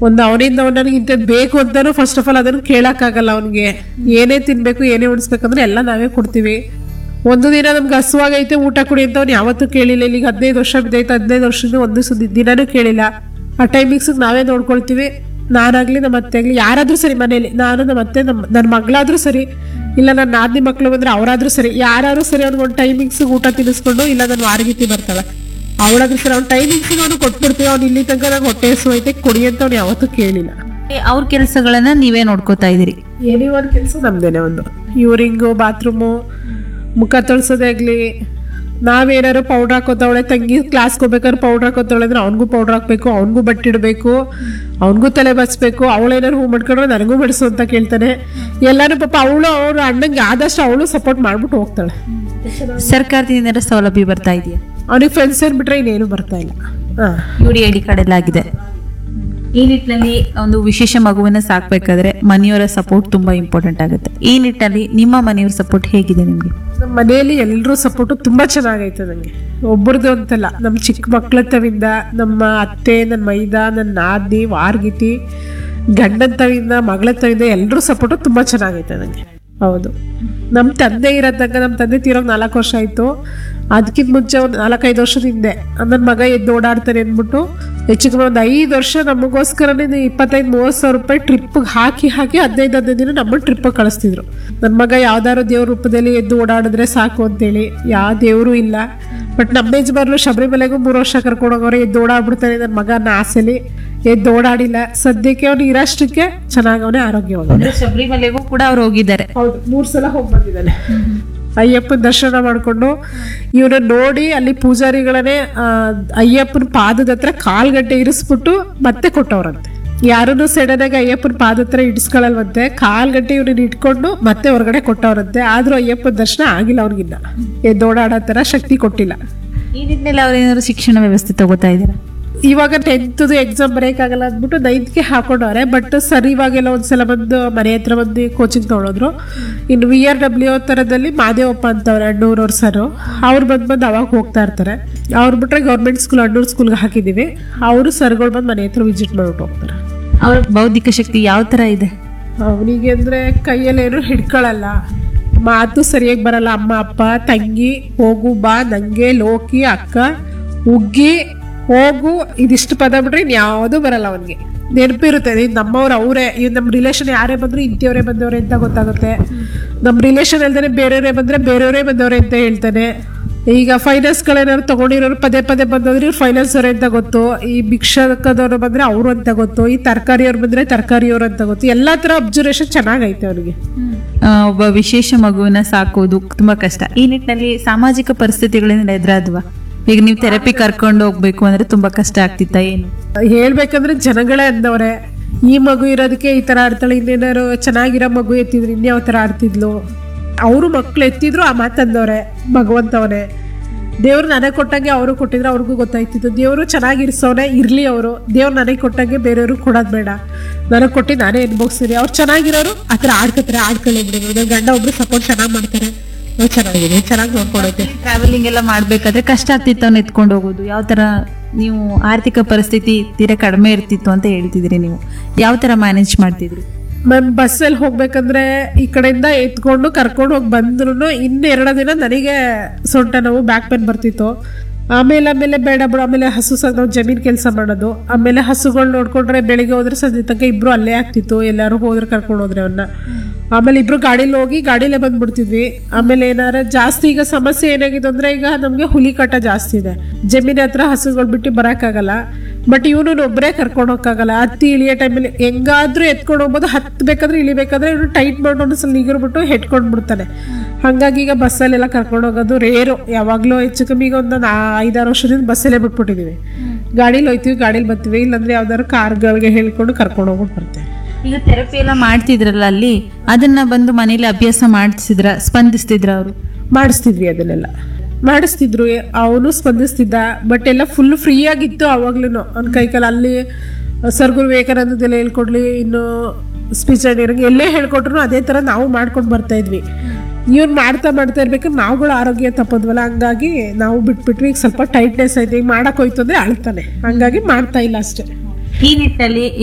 ಒಂದು ಅವನಿಂದ ಅವ್ನು ನನಗೆ ಇಂಥದ್ದು ಬೇಕು ಅಂತಾನು ಫಸ್ಟ್ ಆಫ್ ಆಲ್ ಅದನ್ನು ಕೇಳೋಕ್ಕಾಗಲ್ಲ ಅವನಿಗೆ ಏನೇ ತಿನ್ಬೇಕು ಏನೇ ಉಣಿಸ್ಬೇಕಂದ್ರೆ ಎಲ್ಲ ನಾವೇ ಕೊಡ್ತೀವಿ ಒಂದು ದಿನ ನಮ್ಗೆ ಹಸುವಾಗೈತೆ ಊಟ ಕೊಡಿ ಅಂತ ಅವ್ನು ಯಾವತ್ತೂ ಕೇಳಿಲ್ಲ ಇಲ್ಲಿಗೆ ಹದಿನೈದು ವರ್ಷ ಬಿದ್ದೈತೆ ಹದಿನೈದು ವರ್ಷದಿಂದ ಒಂದು ಸುದ್ದಿ ದಿನನೂ ಕೇಳಿಲ್ಲ ಆ ಟೈಮಿಂಗ್ಸಿಗೆ ನಾವೇ ನೋಡ್ಕೊಳ್ತೀವಿ ನಾನಾಗ್ಲಿ ನಮ್ಮ ಅತ್ತೆ ಆಗಲಿ ಯಾರಾದರೂ ಸರಿ ಮನೇಲಿ ನಾನು ನಮ್ಮ ಅತ್ತೆ ನಮ್ಮ ನನ್ನ ಮಗಳಾದರೂ ಸರಿ ಇಲ್ಲ ನನ್ನ ನಾದಿನಿ ಮಕ್ಕಳು ಬಂದರೆ ಅವರಾದರೂ ಸರಿ ಯಾರಾದ್ರೂ ಸರಿ ಅವ್ನಿಗೆ ಒಂದು ಟೈಮಿಂಗ್ಸಿಗೆ ಊಟ ತಿನ್ನಿಸ್ಕೊಂಡು ಇಲ್ಲ ನನ್ನ ವಾರಗೀತಿ ಬರ್ತಾಳೆ ಅವಳಾದ್ರೂ ಸರಿ ಅವ್ನ ಟೈಮಿಂಗ್ಸಿಗೆ ಅವ್ನು ಕೊಟ್ಬಿಡ್ತೀವಿ ಅವ್ನು ಇಲ್ಲಿ ತನಕ ನಂಗೆ ಹೊಟ್ಟೆ ಹಸು ಐತೆ ಕೊಡಿ ಅಂತ ಅವ್ನು ಯಾವತ್ತೂ ಕೇಳಿಲ್ಲ ಅವ್ರ ಕೆಲಸಗಳನ್ನ ನೀವೇ ನೋಡ್ಕೋತಾ ಇದೀರಿ ಏನೇ ಒಂದು ಕೆಲಸ ನಮ್ದೇನೆ ಒಂದು ಯೂರಿಂಗು ಬಾತ್ರೂಮು ಮುಖ ತೊಳ್ಸೋದೇ ಆಗಲಿ ನಾವೇನಾದ್ರು ಪೌಡ್ರ್ ಹಾಕೋತಾವಳೆ ತಂಗಿ ಕ್ಲಾಸ್ಗೆ ಹೋಗ್ಬೇಕಾದ್ರೆ ಪೌಡ್ರ್ ಹಾಕೋತಾವಳೆ ಅಂದ್ರೆ ಅವ್ನಿಗೂ ಪೌಡ್ರ್ ಹಾಕ್ಬೇಕು ಅವ್ನಿಗೂ ಬಟ್ಟೆ ಇಡಬೇಕು ಅವ್ನಿಗೂ ತಲೆ ಬಚ್ಬೇಕು ಅವಳೇನಾದ್ರು ಹೂ ಮಾಡ್ಕೊಂಡ್ರೆ ನನಗೂ ಬಡಿಸು ಅಂತ ಕೇಳ್ತಾನೆ ಎಲ್ಲರೂ ಪಾಪ ಅವಳು ಅವ್ರ ಅಣ್ಣಂಗೆ ಆದಷ್ಟು ಅವಳು ಸಪೋರ್ಟ್ ಮಾಡ್ಬಿಟ್ಟು ಹೋಗ್ತಾಳೆ ಸರ್ಕಾರದಿಂದ ಏನಾರ ಸೌಲಭ್ಯ ಬರ್ತಾ ಇದೆಯಾ ಅವ್ನಿಗೆ ಫ್ರೆಂಡ್ಸ್ ಏನ್ ಬಿಟ್ರೆ ಇನ್ನೇನು ಬರ್ತಾ ಇಲ್ಲ ಹಾಂ U D I D card ಎಲ್ಲ ಆಗಿದೆ ಈ ನಿಟ್ಟಿನಲ್ಲಿ ಒಂದು ವಿಶೇಷ ಮಗುವನ್ನ ಸಾಕ್ಬೇಕಾದ್ರೆ ಮನೆಯವರ ಸಪೋರ್ಟ್ ತುಂಬಾ ಇಂಪಾರ್ಟೆಂಟ್ ಆಗುತ್ತೆ ಈ ನಿಟ್ಟಿನಲ್ಲಿ ನಿಮ್ಮ ಮನೆಯವರ ಸಪೋರ್ಟ್ ಹೇಗಿದೆ ನಿಮ್ಗೆ ನಮ್ಮ ಮನೆಯಲ್ಲಿ ಎಲ್ಲರೂ ಸಪೋರ್ಟು ತುಂಬ ಚೆನ್ನಾಗೈತೆ ನನಗೆ ಒಬ್ಬರದ್ದು ಅಂತಲ್ಲ ನಮ್ಮ ಚಿಕ್ಕ ಮಕ್ಳ ತವಿಂದ ನಮ್ಮ ಅತ್ತೆ ನನ್ನ ಮೈದ ನನ್ನ ನಾದ್ನಿ ವಾರ್ಗಿತಿ ಗಂಡನ ತವಿಂದ ಮಗಳ ತವಿಂದ ಎಲ್ಲರೂ ಸಪೋರ್ಟು ತುಂಬ ಚೆನ್ನಾಗೈತೆ ನನಗೆ ಹೌದು ನಮ್ಮ ತಂದೆ ಇರೋದಾಗ ನಮ್ಮ ತಂದೆ ತೀರೋಗಿ ನಾಲ್ಕು ವರ್ಷ ಆಯಿತು ಅದಕ್ಕಿಂತ ಮುಂಚೆ ಒಂದು ನಾಲ್ಕೈದು ವರ್ಷದ ಹಿಂದೆ ನನ್ನ ಮಗ ಎದ್ದು ಓಡಾಡ್ತಾನೆ ಅಂದ್ಬಿಟ್ಟು ಹೆಚ್ಚು ಕಮ್ಮಿ ಒಂದು ಐದು ವರ್ಷ ನಮಗೋಸ್ಕರನೇ ಇಪ್ಪತ್ತೈದು ಮೂವತ್ತು ಸಾವಿರ ರೂಪಾಯಿ ಟ್ರಿಪ್ಗೆ ಹಾಕಿ ಹಾಕಿ ಹದಿನೈದು ಹದಿನೈದು ದಿನ ನಮ್ಮ ಟ್ರಿಪ್ಪಿಗೆ ಕಳಿಸ್ತಿದ್ರು ನನ್ನ ಮಗ ಯಾವ್ದಾದ್ರು ದೇವ್ರ ರೂಪದಲ್ಲಿ ಎದ್ದು ಓಡಾಡಿದ್ರೆ ಸಾಕು ಅಂತೇಳಿ ಯಾವ ದೇವರು ಇಲ್ಲ ಬಟ್ ನಮ್ಮ ಯಜಮಾನ್ರು ಶಬರಿಮಲೆಗೂ ಮೂರು ವರ್ಷ ಕರ್ಕೊಂಡು ಹೋಗೋರೆ ಎದ್ದು ಓಡಾಡ್ಬಿಡ್ತಾನೆ ನನ್ನ ಮಗನ ಆಸೆಲಿ ಎದ್ದು ಓಡಾಡಿಲ್ಲ ಸದ್ಯಕ್ಕೆ ಅವ್ನು ಇರೋಷ್ಟಕ್ಕೆ ಚೆನ್ನಾಗವನೇ ಆರೋಗ್ಯವಾಗ ಅಂದ್ರೆ ಶಬರಿಮಲೆಗೂ ಕೂಡ ಅವ್ರು ಹೋಗಿದ್ದಾರೆ ಹೌದು ಮೂರು ಸಲ ಹೋಗಿ ಬಂದಿದ್ದಾನೆ ಅಯ್ಯಪ್ಪನ ದರ್ಶನ ಮಾಡಿಕೊಂಡು ಇವನ ನೋಡಿ ಅಲ್ಲಿ ಪೂಜಾರಿಗಳನ್ನೇ ಆ, ಅಯ್ಯಪ್ಪನ ಪಾದದ ಹತ್ರ ಕಾಲ್ಗಡ್ಡೆ ಇರಿಸ್ಬಿಟ್ಟು ಮತ್ತೆ ಕೊಟ್ಟವ್ರಂತೆ ಯಾರನ್ನು ಸಡನ್ನಾಗಿ ಅಯ್ಯಪ್ಪನ ಪಾದ ಹತ್ರ ಇಡಿಸ್ಕೊಳ್ಳಲ್ವಂತೆ ಕಾಲ್ಗಡ್ಡೆ ಇವ್ರನ್ನ ಇಟ್ಕೊಂಡು ಮತ್ತೆ ಹೊರಗಡೆ ಕೊಟ್ಟವ್ರಂತೆ ಆದ್ರೂ ಅಯ್ಯಪ್ಪನ ದರ್ಶನ ಆಗಿಲ್ಲ ಅವ್ರಿಗಿನ್ನ ಎದ್ದೋಡಾಡೋ ಥರ ಶಕ್ತಿ ಕೊಟ್ಟಿಲ್ಲ ಈ ನಿಟ್ಟಿನಲ್ಲಿ ಅವ್ರು ಏನಾದ್ರು ಶಿಕ್ಷಣ ವ್ಯವಸ್ಥೆ ತಗೋತಾ ಇದ್ದೀರಾ ಇವಾಗ ಟೆಂತ್ದು ಎಕ್ಸಾಮ್ ಬರೆಯೋಕ್ಕಾಗಲ್ಲ ಅಂದ್ಬಿಟ್ಟು ನೈನ್ತ್ಗೆ ಹಾಕೊಂಡವ್ರೆ ಬಟ್ ಸರ್ ಇವಾಗೆಲ್ಲ ಒಂದ್ಸಲ ಬಂದು ಮನೆ ಹತ್ರ ಬಂದು ಕೋಚಿಂಗ್ ತೊಗೊಳೋದ್ರು ಇನ್ನು ವಿ ಆರ್ ಡಬ್ಲ್ಯೂ ಥರದಲ್ಲಿ ಮಾದೇವಪ್ಪ ಅಂತವ್ರೆ ಅಣ್ಣೂರವ್ರ ಸರು ಅವ್ರು ಬಂದು ಬಂದು ಅವಾಗ ಹೋಗ್ತಾ ಇರ್ತಾರೆ ಅವ್ರು ಬಿಟ್ರೆ ಗೌರ್ಮೆಂಟ್ ಸ್ಕೂಲ್ ಅಣ್ಣೂರು ಸ್ಕೂಲ್ಗೆ ಹಾಕಿದ್ದೀವಿ ಅವರು ಸರ್ಗಳು ಬಂದು ಮನೆ ಹತ್ರ ವಿಸಿಟ್ ಮಾಡ್ಬಿಟ್ಟು ಹೋಗ್ತಾರೆ ಅವ್ರ ಬೌದ್ಧಿಕ ಶಕ್ತಿ ಯಾವ ತರ ಇದೆ ಅವನಿಗೆ ಅಂದರೆ ಕೈಯಲ್ಲೇನು ಹಿಡ್ಕೊಳ್ಳಲ್ಲ ಮಾತು ಸರಿಯಾಗಿ ಬರಲ್ಲ ಅಮ್ಮ ಅಪ್ಪ ತಂಗಿ ಹೋಗು ಬಾ ನಂಗೆ ಲೋಕಿ ಅಕ್ಕ ಉಗ್ಗಿ ಹೋಗು ಇದಿಷ್ಟು ಪದ ಬಿಟ್ರೆ ಇನ್ಯಾವುದೂ ಬರಲ್ಲ ಅವನಿಗೆ ನೆನಪಿರುತ್ತೆ ಇದು ನಮ್ಮವ್ರು ಅವರೇ ಇದು ನಮ್ಮ ರಿಲೇಷನ್ ಯಾರೇ ಬಂದ್ರು ಇಂಥವ್ರೇ ಬಂದವ್ರೆ ಅಂತ ಗೊತ್ತಾಗುತ್ತೆ ನಮ್ಮ ರಿಲೇಷನ್ ಅಲ್ದೇ ಬೇರೆಯವರೇ ಬಂದರೆ ಬೇರೆಯವರೇ ಬಂದವ್ರೆ ಅಂತ ಹೇಳ್ತಾನೆ ಈಗ ಫೈನಾನ್ಸ್ಗಳೇನಾದ್ರು ತಗೊಂಡಿರೋರು ಪದೇ ಪದೇ ಬಂದವ್ರು ಇವ್ರು ಫೈನಾನ್ಸ್ ಅವರೇ ಅಂತ ಗೊತ್ತು ಈ ಭಿಕ್ಷಕದವ್ರು ಬಂದರೆ ಅವರು ಅಂತ ಗೊತ್ತು ಈ ತರಕಾರಿಯವ್ರು ಬಂದರೆ ತರಕಾರಿಯವ್ರು ಅಂತ ಗೊತ್ತು ಎಲ್ಲ ಥರ ಅಬ್ಸರ್ವೇಷನ್ ಚೆನ್ನಾಗೈತೆ ಅವನಿಗೆ ಆ, ಒಬ್ಬ ವಿಶೇಷ ಮಗುವನ್ನ ಸಾಕೋದು ತುಂಬಾ ಕಷ್ಟ ಈ ನಿಟ್ಟಿನಲ್ಲಿ ಸಾಮಾಜಿಕ ಪರಿಸ್ಥಿತಿಗಳಿಂದ ಎದುರಾದ್ವಾ ಈಗ ನೀವು ಥೆರಪಿ ಕರ್ಕೊಂಡು ಹೋಗ್ಬೇಕು ಅಂದ್ರೆ ತುಂಬಾ ಕಷ್ಟ ಆಗ್ತಿತ್ತ ಏನು ಹೇಳ್ಬೇಕಂದ್ರೆ ಜನಗಳೇ ಅಂದವ್ರೆ ಈ ಮಗು ಇರೋದಕ್ಕೆ ಈ ಥರ ಆಡ್ತಾಳೆ ಇನ್ನೇನಾರು ಚೆನ್ನಾಗಿರೋ ಮಗು ಎತ್ತಿದ್ರು ಇನ್ಯಾವ ಥರ ಆಡ್ತಿದ್ಲು ಅವರು ಮಕ್ಳು ಎತ್ತಿದ್ರು ಆ ಮಾತಂದವ್ರೆ ಭಗವಂತವನೇ ದೇವ್ರು ನನಗೆ ಕೊಟ್ಟಂಗೆ ಅವರು ಕೊಟ್ಟಿದ್ರೆ ಅವ್ರಿಗೂ ಗೊತ್ತಾಯ್ತಿತ್ತು ದೇವರು ಚೆನ್ನಾಗಿರ್ಸೋನೆ ಇರಲಿ ಅವರು ದೇವ್ರು ನನಗೆ ಕೊಟ್ಟಂಗೆ ಬೇರೆಯವ್ರಿಗೆ ಕೊಡೋದು ಬೇಡ ನನಗೆ ಕೊಟ್ಟು ನಾನೇ ಅನ್ಭವಿಸ್ತೀನಿ ಅವ್ರು ಚೆನ್ನಾಗಿರೋರು ಆ ಥರ ಆಡ್ಕೊತಾರೆ ಆಡ್ಕೊಳ್ಳಿ ಬಿಡೋದು ನನ್ನ ಗಂಡ ಒಬ್ರು ಸಪೋರ್ಟ್ ಚೆನ್ನಾಗಿ ಮಾಡ್ತಾರೆ ನಾವು ಚೆನ್ನಾಗಿದೆ ಚೆನ್ನಾಗಿ ನೋಡ್ಕೊಳತ್ತೆ ಟ್ರಾವೆಲಿಂಗ್ ಎಲ್ಲ ಮಾಡ್ಬೇಕಾದ್ರೆ ಕಷ್ಟ ಆಗ್ತಿತ್ತು ಅವ್ನ ಎತ್ಕೊಂಡು ಹೋಗೋದು ಯಾವ ತರ ನೀವು ಆರ್ಥಿಕ ಪರಿಸ್ಥಿತಿ ತೀರಾ ಕಡಿಮೆ ಇರ್ತಿತ್ತು ಅಂತ ಹೇಳ್ತಿದ್ರಿ ನೀವು ಯಾವ ತರ ಮ್ಯಾನೇಜ್ ಮಾಡ್ತಿದ್ರಿ ಮ್ಯಾಮ್ ಬಸ್ಸಲ್ಲಿ ಹೋಗ್ಬೇಕಂದ್ರೆ ಈ ಕಡೆಯಿಂದ ಎತ್ಕೊಂಡು ಕರ್ಕೊಂಡು ಹೋಗಿ ಬಂದ್ರು ಇನ್ನೆರಡು ದಿನ ನನಗೆ ಸೊಂಟ ನೋವು ಬ್ಯಾಕ್ ಪೇನ್ ಬರ್ತಿತ್ತು ಆಮೇಲೆ ಆಮೇಲೆ ಬೇಡ ಬಿಡು ಆಮೇಲೆ ಹಸು ಸಹ ನಾವು ಜಮೀನು ಕೆಲಸ ಮಾಡೋದು ಆಮೇಲೆ ಹಸುಗಳು ನೋಡ್ಕೊಂಡ್ರೆ ಬೆಳಿಗ್ಗೆ ಹೋದ್ರೆ ಸಂಜೆ ತನಕ ಇಬ್ರು ಅಲ್ಲೇ ಆಗ್ತಿತ್ತು ಎಲ್ಲರೂ ಹೋದ್ರೆ ಕರ್ಕೊಂಡು ಹೋದ್ರೆ ಅವನ್ನ ಆಮೇಲೆ ಇಬ್ರು ಗಾಡೀಲಿ ಹೋಗಿ ಗಾಡೀಲೇ ಬಂದ್ಬಿಡ್ತಿದ್ವಿ ಆಮೇಲೆ ಏನಾರ ಜಾಸ್ತಿ ಈಗ ಸಮಸ್ಯೆ ಏನಾಗಿದೆ ಅಂದ್ರೆ ಈಗ ನಮಗೆ ಹುಲಿ ಕಟ್ಟ ಜಾಸ್ತಿ ಇದೆ ಜಮೀನ್ ಹತ್ರ ಹಸುಗಳು ಬಿಟ್ಟು ಬರೋಕ್ಕಾಗಲ್ಲ ಬಟ್ ಇವನು ಒಬ್ಬರೇ ಕರ್ಕೊಂಡು ಹೋಗಕ್ಕಾಗಲ್ಲ ಹತ್ತಿ ಇಳಿಯೋ ಟೈಮಲ್ಲಿ ಹೆಂಗಾದ್ರೂ ಎತ್ಕೊಂಡು ಹೋಗ್ಬೋದು ಹತ್ಬೇಕಾದ್ರೆ ಇಳಿಬೇಕಾದ್ರೆ ಇವನು ಟೈಟ್ ಮಾಡಿ ಒಂದ್ಸಲ ನಿಗಿರ್ಬಿಟ್ಟು ಹೆಟ್ಕೊಂಡು ಬಿಡ್ತಾನೆ ಹಾಗಾಗಿ ಈಗ ಬಸ್ಸಲ್ಲೆಲ್ಲ ಕರ್ಕೊಂಡು ಹೋಗೋದು ರೇರು ಯಾವಾಗಲೂ ಹೆಚ್ಚು ಕಮ್ಮಿ ಈಗ ಒಂದು ಐದಾರು ವರ್ಷದಿಂದ ಬಸ್ಸಲ್ಲೇ ಬಿಟ್ಬಿಟ್ಟಿದ್ದೀವಿ ಗಾಡೀಲಿ ಹೋಯ್ತೀವಿ ಗಾಡೀಲಿ ಬರ್ತೀವಿ ಇಲ್ಲಾಂದ್ರೆ ಯಾವ್ದಾದ್ರು ಕಾರ್ಗಳಿಗೆ ಹೇಳ್ಕೊಂಡು ಕರ್ಕೊಂಡು ಹೋಗ್ಬಿಟ್ಟು ಬರ್ತೇವೆ ಈಗ ಥೆರಪಿ ಎಲ್ಲ ಮಾಡ್ತಿದ್ರಲ್ಲ ಅಲ್ಲಿ ಅದನ್ನ ಬಂದು ಮನೇಲಿ ಅಭ್ಯಾಸ ಮಾಡಿಸಿದ್ರ ಸ್ಪಂದಿಸ್ತಿದ್ರ ಅವರು ಮಾಡಿಸ್ತಿದ್ವಿ ಅದನ್ನೆಲ್ಲ ಮಾಡಿಸ್ತಿದ್ರು ಅವನು ಸ್ಪಂದಿಸ್ತಿದ್ದ ಬಟ್ ಎಲ್ಲ ಫುಲ್ ಫ್ರೀ ಆಗಿತ್ತು ಅವಾಗ್ಲೂ ಅವ್ನ ಕೈಕಾಲ ಅಲ್ಲಿ ಸರ್ಗುರು ವಿವೇಕಾನಂದದೆಲ್ಲ ಹೇಳ್ಕೊಡ್ಲಿ ಇನ್ನು ಸ್ಪೀಚ್ ಆಡಿರಂಗ್ ಎಲ್ಲೇ ಹೇಳ್ಕೊಟ್ರು ಅದೇ ಥರ ನಾವು ಮಾಡ್ಕೊಂಡು ಬರ್ತಾ ಇದ್ವಿ ಇವ್ನು ಮಾಡ್ತಾ ಮಾಡ್ತಾ ಇರ್ಬೇಕಾದ್ರೆ ನಾವುಗಳು ಆರೋಗ್ಯ ತಪ್ಪದ್ವಲ್ಲ ಹಂಗಾಗಿ ನಾವು ಬಿಟ್ಬಿಟ್ವಿ ಈಗ ಸ್ವಲ್ಪ ಟೈಟ್ನೆಸ್ ಐತೆ ಈಗ ಮಾಡಕ್ ಹೋಯ್ತು ಅಂದ್ರೆ ಅಳ್ತಾನೆ ಹಂಗಾಗಿ ಮಾಡ್ತಾ ಇಲ್ಲ ಅಷ್ಟೇ ಈ ನಿಟ್ಟಿನಲ್ಲಿ